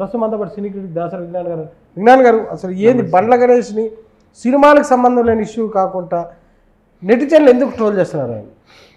ప్రస్తుతం అంతా పాటు సినీ క్రిటిక్ దాసరి విజ్ఞాన్ గారు విజ్ఞాన్ గారు అసలు ఏంది బండ్ల గణేష్ని సినిమాలకు సంబంధం లేని ఇష్యూ కాకుండా నెటిజన్లు ఎందుకు ట్రోల్ చేస్తున్నారు ఆయన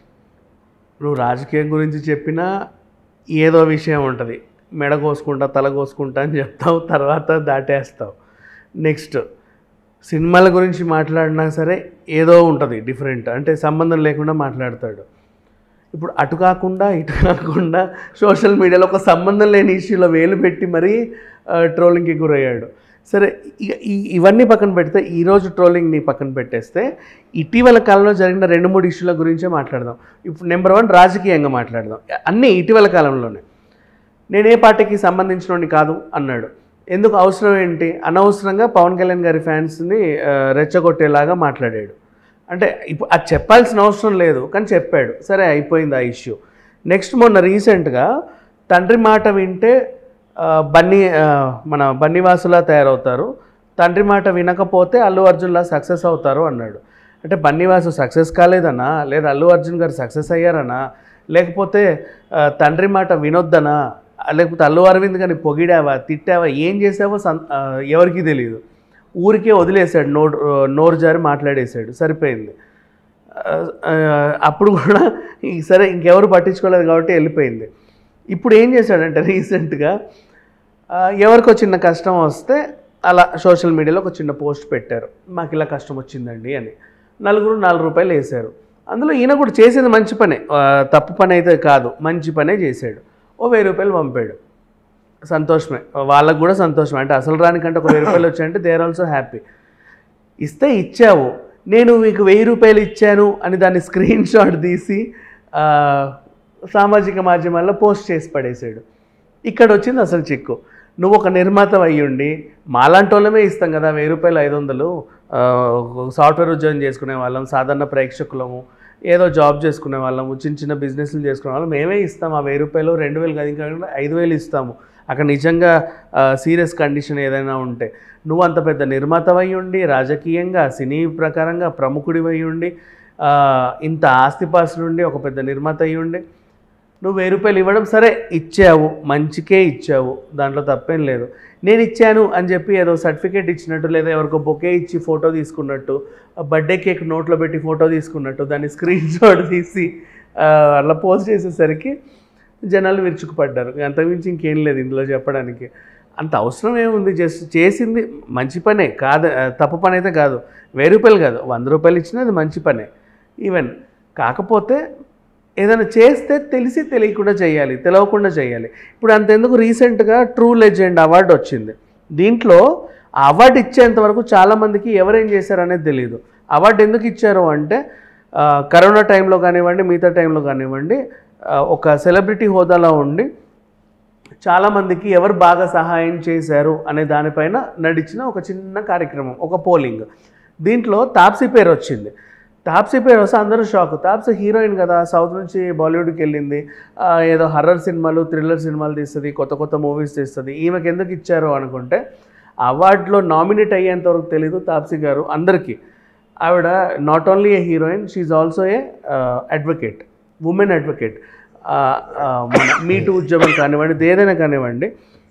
నువ్వు రాజకీయం గురించి చెప్పినా ఏదో విషయం ఉంటుంది మెడ కోసుకుంటా తల కోసుకుంటా అని చెప్తావు తర్వాత దాటేస్తావు నెక్స్ట్ సినిమాల గురించి మాట్లాడినా సరే ఏదో ఉంటుంది డిఫరెంట్ అంటే సంబంధం లేకుండా మాట్లాడతాడు ఇప్పుడు అటు కాకుండా ఇటు కాకుండా సోషల్ మీడియాలో ఒక సంబంధం లేని ఇష్యూలో వేలు పెట్టి మరీ ట్రోలింగ్కి గురయ్యాడు సరే ఇక ఈ- ఇవన్నీ పక్కన పెడితే ఈరోజు ట్రోలింగ్ని పక్కన పెట్టేస్తే ఇటీవల కాలంలో జరిగిన రెండు మూడు ఇష్యూల గురించే మాట్లాడదాం ఇప్పుడు నెంబర్ వన్ రాజకీయంగా మాట్లాడదాం అన్నీ ఇటీవల కాలంలోనే నేను ఏ పార్టీకి సంబంధించినోడిని కాదు అన్నాడు ఎందుకు అవసరం ఏంటి అనవసరంగా పవన్ కళ్యాణ్ గారి ఫ్యాన్స్ని ఆ, రెచ్చగొట్టేలాగా మాట్లాడాడు అంటే ఇప్పుడు అది చెప్పాల్సిన అవసరం లేదు కానీ చెప్పాడు సరే అయిపోయింది ఆ ఇష్యూ నెక్స్ట్ మొన్న రీసెంట్గా తండ్రి మాట వింటే ఆ, బన్నీ ఆ, మన బన్నీవాసులా తయారవుతారు తండ్రి మాట వినకపోతే అల్లు అర్జున్లా సక్సెస్ అవుతారు అన్నాడు అంటే బన్నీవాసు సక్సెస్ కాలేదనా లేదా అల్లు అర్జున్ గారు సక్సెస్ అయ్యారనా లేకపోతే ఆ, తండ్రి మాట వినొద్దనా ఆ, లేకపోతే అల్లు అరవింద్ గారిని పొగిడావా తిట్టావా ఏం చేసావో సం ఆ, ఎవరికీ తెలియదు ఊరికే వదిలేశాడు నోరు నోరు జారి మాట్లాడేశాడు సరిపోయింది ఆ, ఆ, అప్పుడు కూడా ఈ సరే ఇంకెవరు పట్టించుకోలేదు కాబట్టి వెళ్ళిపోయింది ఇప్పుడు ఏం చేశాడంటే రీసెంట్గా ఆ, ఎవరికో చిన్న కష్టం వస్తే అలా సోషల్ మీడియాలో ఒక చిన్న పోస్ట్ పెట్టారు మాకు ఇలా కష్టం వచ్చిందండి అని నలుగురు నాలుగు రూపాయలు వేశారు అందులో ఈయన కూడా చేసేది మంచి పనే ఆ, తప్పు పని అయితే కాదు మంచి పనే చేశాడు ఓ వెయ్యి రూపాయలు పంపాడు సంతోషమే వాళ్ళకు కూడా సంతోషమే అంటే అసలు రానికంటే ఒక వెయ్యి రూపాయలు వచ్చాయంటే దే ఆర్ ఆల్సో హ్యాపీ ఇస్తే ఇచ్చావు నేను మీకు వెయ్యి రూపాయలు ఇచ్చాను అని దాన్ని స్క్రీన్ షాట్ తీసి ఆ, సామాజిక మాధ్యమాల్లో పోస్ట్ చేసి పడేశాడు ఇక్కడ వచ్చింది అసలు చిక్కు నువ్వు ఒక నిర్మాత అయ్యుండి మాలాంటి వాళ్ళమే ఇస్తాం కదా వెయ్యి రూపాయలు ఐదు వందలు ఆ, సాఫ్ట్వేర్ ఉద్యోగం చేసుకునే వాళ్ళం సాధారణ ప్రేక్షకులము ఏదో జాబ్ చేసుకునే వాళ్ళము చిన్న చిన్న బిజినెస్లు చేసుకునే వాళ్ళం మేమే ఇస్తాం ఆ వెయ్యి రూపాయలు రెండు వేలు కాదు ఇంకా ఐదు వేలు ఇస్తాము అక్కడ నిజంగా సీరియస్ కండిషన్ ఏదైనా ఉంటే నువ్వు అంత పెద్ద నిర్మాత అయి ఉండి రాజకీయంగా సినీ ప్రకారంగా ప్రముఖుడివై ఉండి ఆ, ఇంత ఆస్తిపాస్తులుండి ఒక పెద్ద నిర్మాత అయి ఉండి నువ్వు వెయ్యి రూపాయలు ఇవ్వడం సరే ఇచ్చావు మంచికే ఇచ్చావు దాంట్లో తప్పేం లేదు నేను ఇచ్చాను అని చెప్పి ఏదో సర్టిఫికేట్ ఇచ్చినట్టు లేదా ఎవరికో బొకే ఇచ్చి ఫోటో తీసుకున్నట్టు బర్త్డే కేక్ నోట్లో పెట్టి ఫోటో తీసుకున్నట్టు దాన్ని స్క్రీన్ షాట్ తీసి ఆ, అలా పోస్ట్ చేసేసరికి జనాలు విరుచుకుపడ్డారు అంతకుమించి ఇంకేం లేదు ఇందులో చెప్పడానికి అంత అవసరం ఏముంది జస్ట్ చేసింది మంచి పనే కాదు ఆ, తప్పు పని అయితే కాదు వెయ్యి రూపాయలు కాదు వంద రూపాయలు ఇచ్చినా అది మంచి పనే ఈవెన్ కాకపోతే ఏదైనా చేస్తే తెలిసి తెలియకుండా చేయాలి తెలవకుండా చేయాలి ఇప్పుడు అంతెందుకు రీసెంట్గా ట్రూ లెజెండ్ అవార్డు వచ్చింది దీంట్లో ఆ అవార్డు ఇచ్చేంత వరకు చాలామందికి ఎవరేం చేశారు అనేది తెలియదు అవార్డు ఎందుకు ఇచ్చారు అంటే ఆ, కరోనా టైంలో కానివ్వండి మిగతా టైంలో కానివ్వండి ఆ, ఒక సెలబ్రిటీ హోదాలో ఉండి చాలామందికి ఎవరు బాగా సహాయం చేశారు అనే దానిపైన నడిచిన ఒక చిన్న కార్యక్రమం ఒక పోలింగ్ దీంట్లో తాప్సీ పేరు వచ్చింది తాప్సీ పేరు వస్తే అందరూ షాక్ తాప్సీ హీరోయిన్ కదా సౌత్ నుంచి బాలీవుడ్కి వెళ్ళింది ఆ, ఏదో హర్రర్ సినిమాలు థ్రిల్లర్ సినిమాలు తీస్తుంది కొత్త కొత్త మూవీస్ తీస్తుంది ఈమెకి ఎందుకు ఇచ్చారు అనుకుంటే అవార్డులో నామినేట్ అయ్యేంత వరకు తెలీదు తాప్సీ గారు అందరికీ ఆవిడ not only a heroine she also a advocate women advocate me too ఉద్యమం కానివ్వండి ఏదైనా కానివ్వండి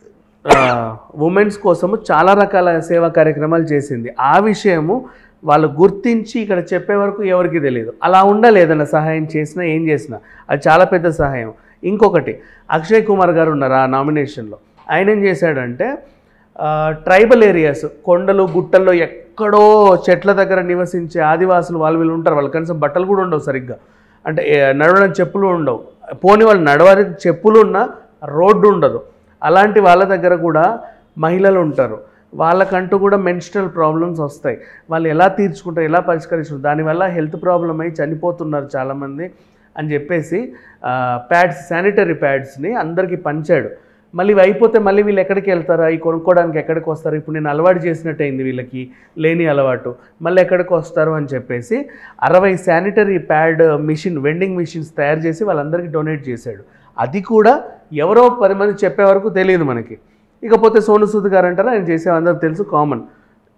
ఉమెన్స్ కోసము చాలా రకాల సేవా కార్యక్రమాలు చేసింది ఆ విషయము వాళ్ళు గుర్తించి ఇక్కడ చెప్పే వరకు ఎవరికి తెలియదు అలా ఉండాలి ఏదైనా సహాయం చేసినా ఏం చేసినా అది చాలా పెద్ద సహాయం ఇంకొకటి అక్షయ్ కుమార్ గారు ఉన్నారు ఆ నామినేషన్లో ఆయన ఏం చేశాడంటే ట్రైబల్ ఏరియాస్ కొండలు గుట్టల్లో ఎక్కడో చెట్ల దగ్గర నివసించే ఆదివాసులు వాళ్ళు వీళ్ళు ఉంటారు వాళ్ళు కనీసం బట్టలు కూడా ఉండవు సరిగ్గా అంటే ఏ, నడవడానికి చెప్పులు ఉండవు పోని వాళ్ళు నడవడానికి చెప్పులు ఉన్న రోడ్డు ఉండదు అలాంటి వాళ్ళ దగ్గర కూడా మహిళలు ఉంటారు వాళ్ళకంటూ కూడా మెన్స్ట్రల్ ప్రాబ్లమ్స్ వస్తాయి వాళ్ళు ఎలా తీర్చుకుంటారు ఎలా పరిష్కరిస్తారు దానివల్ల హెల్త్ ప్రాబ్లం అయి చనిపోతున్నారు చాలామంది అని చెప్పేసి ప్యాడ్స్ శానిటరీ ప్యాడ్స్ని అందరికీ పంచాడు మళ్ళీ ఇవి అయిపోతే మళ్ళీ వీళ్ళు ఎక్కడికి వెళ్తారా ఈ కొనుక్కోవడానికి ఎక్కడికి వస్తారు ఇప్పుడు నేను అలవాటు చేసినట్టు అయింది వీళ్ళకి లేని అలవాటు మళ్ళీ ఎక్కడికి వస్తారు అని చెప్పేసి అరవై sanitary pad machine vending machines తయారు చేసి వాళ్ళందరికీ డొనేట్ చేశాడు అది కూడా ఎవరో పది మంది చెప్పే వరకు తెలియదు మనకి ఇకపోతే సోను సూద్ గారు అంటారా ఆయన చేసే అందరికి తెలుసు కామన్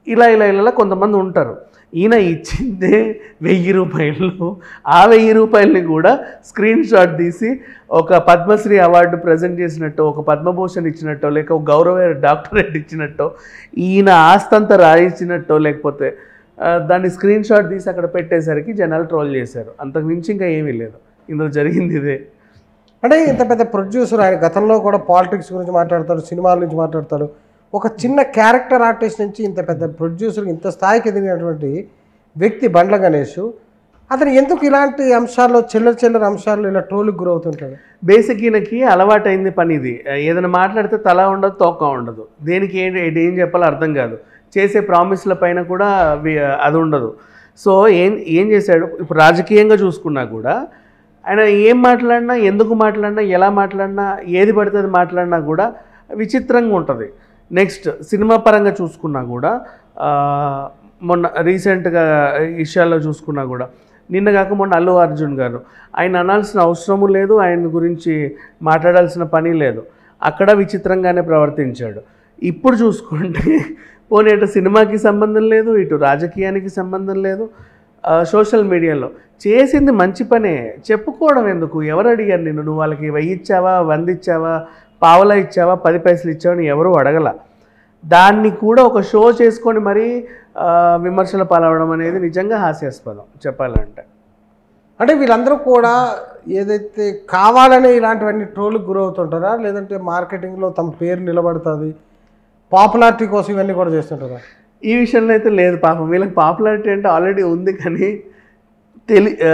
ఇలా ఇలా ఇలా కొంతమంది ఉంటారు ఈయన ఇచ్చిందే వెయ్యి రూపాయలు ఆ వెయ్యి రూపాయలని కూడా స్క్రీన్ షాట్ తీసి ఒక పద్మశ్రీ అవార్డు ప్రజెంట్ చేసినట్టు ఒక పద్మభూషణ్ ఇచ్చినట్టో లేక ఒక గౌరవ డాక్టరేట్ ఇచ్చినట్టో ఈయన ఆస్తంతా రాయించినట్టో లేకపోతే ఆ, దాన్ని స్క్రీన్ షాట్ తీసి అక్కడ పెట్టేసరికి జనాలు ట్రోల్ చేశారు అంతకు మించి ఇంకా ఏమీ లేదు ఇందులో జరిగింది ఇదే అంటే ఇంత పెద్ద ప్రొడ్యూసర్ ఆయన గతంలో కూడా పాలిటిక్స్ గురించి మాట్లాడతాడు సినిమాల నుంచి మాట్లాడతాడు ఒక చిన్న క్యారెక్టర్ ఆర్టిస్ట్ నుంచి ఇంత పెద్ద ప్రొడ్యూసర్ ఇంత స్థాయికి ఎదిగినటువంటి వ్యక్తి బండ్ల గణేష్ అతను ఎందుకు ఇలాంటి అంశాల్లో చిల్లర చిల్లర అంశాల్లో ఇలా ట్రోల్కి గురవుతుంటాడు బేసిక్ ఈయనకి అలవాటైంది పని ఇది ఏదైనా మాట్లాడితే తల ఉండదు తోక ఉండదు దేనికి ఏం ఏం చెప్పాలో అర్థం కాదు చేసే ప్రామిస్ల పైన కూడా వి- అది ఉండదు సో ఏం ఏం చేశాడు ఇప్పుడు రాజకీయంగా చూసుకున్నా కూడా ఆయన ఏం మాట్లాడినా ఎందుకు మాట్లాడినా ఎలా మాట్లాడినా ఏది పడితే అది మాట్లాడినా కూడా విచిత్రంగా ఉంటుంది నెక్స్ట్ సినిమా పరంగా చూసుకున్నా కూడా ఆ, మొన్న రీసెంట్గా విషయాల్లో చూసుకున్నా కూడా నిన్న కాక మొన్న అల్లు అర్జున్ గారు ఆయన అనాల్సిన అవసరము లేదు ఆయన గురించి మాట్లాడాల్సిన పని లేదు అక్కడ విచిత్రంగానే ప్రవర్తించాడు ఇప్పుడు చూసుకుంటే పోనీ ఇటు సినిమాకి సంబంధం లేదు ఇటు రాజకీయానికి సంబంధం లేదు ఆ, సోషల్ మీడియాలో చేసింది మంచి పనే చెప్పుకోవడం ఎందుకు ఎవరు అడిగారు నిన్ను నువ్వు వాళ్ళకి వెయ్యి ఇచ్చావా వంద ఇచ్చావా పావలా ఇచ్చావా పది పైసలు ఇచ్చావా అని ఎవరు అడగల దాన్ని కూడా ఒక షో చేసుకొని మరీ ఆ, విమర్శల పాలవడం అనేది నిజంగా హాస్యాస్పదం చెప్పాలంటే అంటే వీళ్ళందరూ కూడా ఏదైతే కావాలని ఇలాంటివన్నీ ట్రోల్కి గురవుతుంటారా లేదంటే మార్కెటింగ్లో తమ పేరు నిలబడుతుంది పాపులారిటీ కోసం ఇవన్నీ కూడా చేస్తుంటారా ఈ విషయంలో అయితే లేదు పాపం వీళ్ళకి పాపులారిటీ అంటే ఆల్రెడీ ఉంది కానీ తెలి ఆ,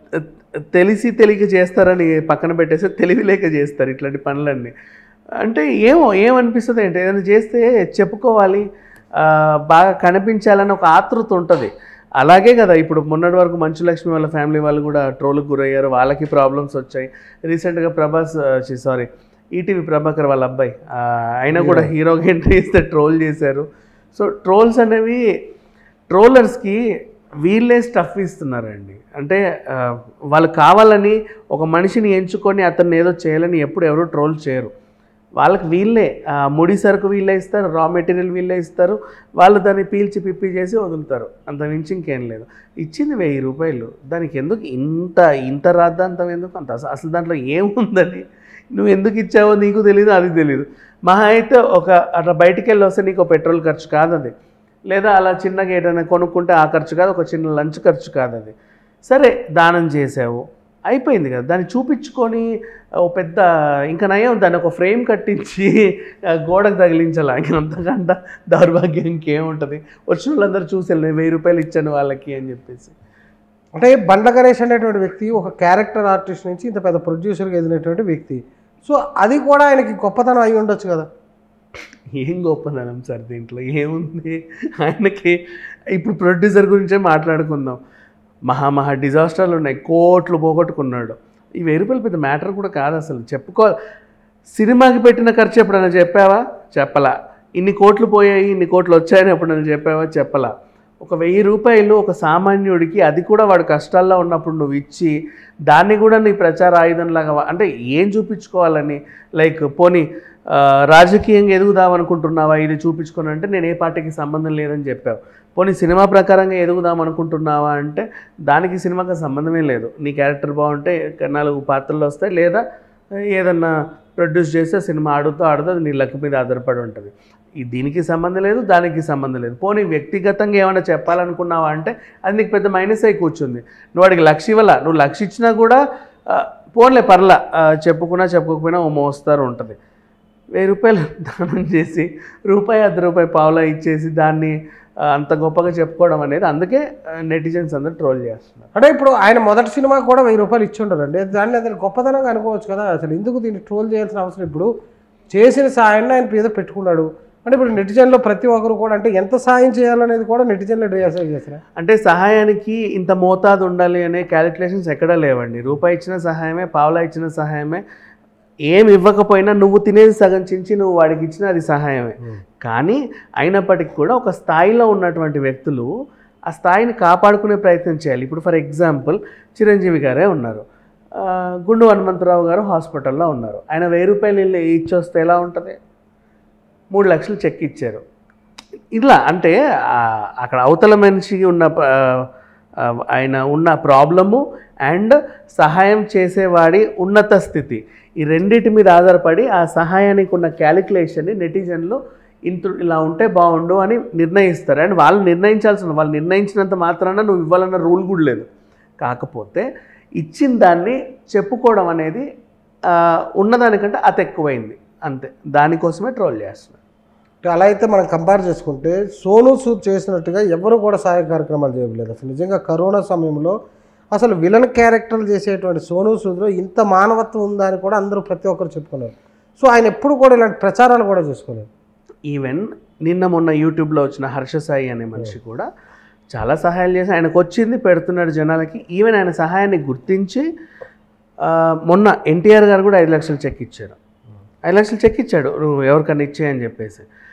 తెలిసి తెలియక చేస్తారని పక్కన పెట్టేసి తెలివి లేక చేస్తారు ఇట్లాంటి పనులన్నీ అంటే ఏమో ఏమనిపిస్తుంది అంటే ఏదైనా చేస్తే చెప్పుకోవాలి ఆ, బాగా కనిపించాలని ఒక ఆతృత ఉంటుంది అలాగే కదా ఇప్పుడు మొన్నటి వరకు మంచు లక్ష్మి వాళ్ళ ఫ్యామిలీ వాళ్ళు కూడా ట్రోల్కి గురయ్యారు వాళ్ళకి ప్రాబ్లమ్స్ వచ్చాయి రీసెంట్గా ప్రభాస్ సారీ ఈటీవీ ప్రభాకర్ వాళ్ళ అబ్బాయి ఆ, ఆయన కూడా హీరోగా ఎంట్రీ ఇస్తే ట్రోల్ చేశారు సో ట్రోల్స్ అనేవి ట్రోలర్స్కి వీళ్ళే స్టఫ్ ఇస్తున్నారండి అంటే ఆ, వాళ్ళు కావాలని ఒక మనిషిని ఎంచుకొని అతన్ని ఏదో చేయాలని ఎప్పుడు ఎవరు ట్రోల్ చేయరు వాళ్ళకి వీళ్ళే ఆ, ముడి సరుకు వీళ్ళే ఇస్తారు రా మెటీరియల్ వీళ్ళే ఇస్తారు వాళ్ళు దాన్ని పీల్చి పిప్పి చేసి వదులుతారు అంత మించి ఇంకేం లేదు ఇచ్చింది వెయ్యి రూపాయలు దానికి ఎందుకు ఇంత ఇంత రాద్దాంతం ఎందుకు అంత అస- అసలు దాంట్లో ఏముందని నువ్వు ఎందుకు ఇచ్చావో నీకు తెలియదు అది తెలియదు మహా అయితే ఒక అట్లా బయటికి వెళ్ళి వస్తే నీకు పెట్రోల్ ఖర్చు కాదు అది లేదా అలా చిన్నగా ఏదైనా కొనుక్కుంటే ఆ ఖర్చు కాదు ఒక చిన్న లంచ్ ఖర్చు కాదు అది సరే దానం చేసావు అయిపోయింది కదా దాన్ని చూపించుకొని ఓ పెద్ద ఇంకా నయం దాన్ని ఒక ఫ్రేమ్ కట్టించి ఆ, గోడకు తగిలించాలి ఇంక అంతకంట దౌర్భాగ్యం ఇంకేముంటుంది వచ్చిన వాళ్ళందరూ చూసి వెళ్ళినాయి వెయ్యి రూపాయలు ఇచ్చాను వాళ్ళకి అని చెప్పేసి అంటే బండ్ల గణేష్ అనేటువంటి వ్యక్తి ఒక క్యారెక్టర్ ఆర్టిస్ట్ నుంచి ఇంత పెద్ద ప్రొడ్యూసర్గా ఎదిగినటువంటి వ్యక్తి సో అది కూడా ఆయనకి గొప్పతనం అయి ఉండొచ్చు కదా ఏం గొప్పదనం సార్ దీంట్లో ఏముంది ఆయనకి ఇప్పుడు ప్రొడ్యూసర్ గురించే మాట్లాడుకుందాం మహా మహా డిజాస్టర్లు ఉన్నాయి కోట్లు పోగొట్టుకున్నాడు ఈ వెయ్యి రూపాయలు పెద్ద మ్యాటర్ కూడా కాదు అసలు చెప్పుకో సినిమాకి పెట్టిన ఖర్చు ఎప్పుడైనా చెప్పావా చెప్పలా ఇన్ని కోట్లు పోయాయి ఇన్ని కోట్లు వచ్చాయని ఎప్పుడైనా చెప్పావా చెప్పలా ఒక వెయ్యి రూపాయలు ఒక సామాన్యుడికి అది కూడా వాడు కష్టాల్లో ఉన్నప్పుడు నువ్వు ఇచ్చి దాన్ని కూడా నీ ప్రచార ఆయుధంలాగా వా- అంటే ఏం చూపించుకోవాలని లైక్ పోనీ ఆ, రాజకీయంగా ఎదుగుదాం అనుకుంటున్నావా ఇది చూపించుకొని అంటే నేను ఏ పార్టీకి సంబంధం లేదని చెప్పావు పోనీ సినిమా ప్రకారంగా ఎదుగుదాం అనుకుంటున్నావా అంటే దానికి సినిమాకి సంబంధమే లేదు నీ క్యారెక్టర్ బాగుంటే నాలుగు పాత్రలు వస్తాయి లేదా ఏదన్నా ప్రొడ్యూస్ చేస్తే సినిమా ఆడుతూ ఆడుతూ అది నీ లక్ మీద ఆధారపడి ఉంటుంది ఈ దీనికి సంబంధం లేదు దానికి సంబంధం లేదు పోనీ వ్యక్తిగతంగా ఏమైనా చెప్పాలనుకున్నావా అంటే అది నీకు పెద్ద మైనస్ అయి కూర్చుంది నువ్వు వాడికి లక్ష ఇవ్వాల నువ్వు లక్ష ఇచ్చినా కూడా ఆ, పోన్లే పర్లా ఆ, చెప్పుకున్నా చెప్పుకోకపోయినా ఓ మోస్తారు ఉంటుంది వెయ్యి రూపాయలు దానం చేసి రూపాయి అర్ధ రూపాయి పావులా ఇచ్చేసి దాన్ని ఆ, అంత గొప్పగా చెప్పుకోవడం అనేది అందుకే నెటిజన్స్ అందరూ ట్రోల్ చేస్తున్నారు అంటే ఇప్పుడు ఆయన మొదటి సినిమా కూడా వెయ్యి రూపాయలు ఇచ్చి ఉండరండి దాన్ని అతను గొప్పతనంగా అనుకోవచ్చు కదా అసలు ఎందుకు దీన్ని ట్రోల్ చేయాల్సిన అవసరం ఇప్పుడు చేసిన సాయాన్ని ఆయన ఏదో పెట్టుకున్నాడు అంటే ఇప్పుడు నెటిజన్లో ప్రతి ఒక్కరు కూడా అంటే ఎంత సాయం చేయాలనేది కూడా నెటిజన్లో డిసైడ్ చేస్తారు అంటే సహాయానికి ఇంత మోతాదు ఉండాలి అనే క్యాలిక్యులేషన్స్ ఎక్కడా లేవండి రూపాయి ఇచ్చిన సహాయమే పావులా ఇచ్చిన సహాయమే ఏం ఇవ్వకపోయినా నువ్వు తినేది సగం చించి నువ్వు వాడికి ఇచ్చిన అది సహాయమే కానీ అయినప్పటికీ కూడా ఒక స్థాయిలో ఉన్నటువంటి వ్యక్తులు ఆ స్థాయిని కాపాడుకునే ప్రయత్నం చేయాలి ఇప్పుడు ఫర్ ఎగ్జాంపుల్ చిరంజీవి గారే ఉన్నారు ఆ, గుండు హనుమంతరావు గారు హాస్పిటల్లో ఉన్నారు ఆయన వెయ్యి రూపాయలు వెళ్ళి ఇచ్చొస్తే ఎలా ఉంటుంది మూడు లక్షలు చెక్ ఇచ్చారు ఇలా అంటే ఆ, అక్కడ అవతల మనిషికి ఉన్న ప- ఆ, ఆయన ఉన్న ప్రాబ్లము అండ్ సహాయం చేసేవాడి ఉన్నత స్థితి ఈ రెండిటి మీద ఆధారపడి ఆ సహాయానికి ఉన్న క్యాలిక్యులేషన్ని నెటిజన్లు ఇంత ఇలా ఉంటే బాగుండు అని నిర్ణయిస్తారు అండ్ వాళ్ళు నిర్ణయించాల్సిన వాళ్ళు నిర్ణయించినంత మాత్రాన నువ్వు ఇవ్వాలన్న రూల్ కూడా లేదు కాకపోతే ఇచ్చిన దాన్ని చెప్పుకోవడం అనేది ఆ, ఉన్నదానికంటే అతి ఎక్కువైంది అంతే దానికోసమే ట్రోల్ చేస్తున్నారు అలా అయితే మనం కంపేర్ చేసుకుంటే సోను సూద్ చేసినట్టుగా ఎవరు కూడా సహాయ కార్యక్రమాలు చేయలేదు అసలు నిజంగా కరోనా సమయంలో అసలు విలన్ క్యారెక్టర్లు చేసేటువంటి సోను సూద్లో ఇంత మానవత్వం ఉందా అని కూడా అందరూ ప్రతి ఒక్కరు చెప్పుకున్నారు సో ఆయన ఎప్పుడు కూడా ఇలాంటి ప్రచారాలు కూడా చేసుకోలేదు ఈవెన్ నిన్న మొన్న యూట్యూబ్లో వచ్చిన హర్ష సాయి అనే మనిషి కూడా చాలా సహాయాలు చేసి ఆయనకు వచ్చింది పెడుతున్నాడు జనాలకి ఈవెన్ ఆయన సహాయాన్ని గుర్తించి ఆ, మొన్న ఎన్టీఆర్ గారు కూడా ఐదు లక్షలు చెక్ ఇచ్చారు ఐదు లక్షలు చెక్ ఇచ్చాడు నువ్వు ఎవరికన్నా ఇచ్చేయని చెప్పేసి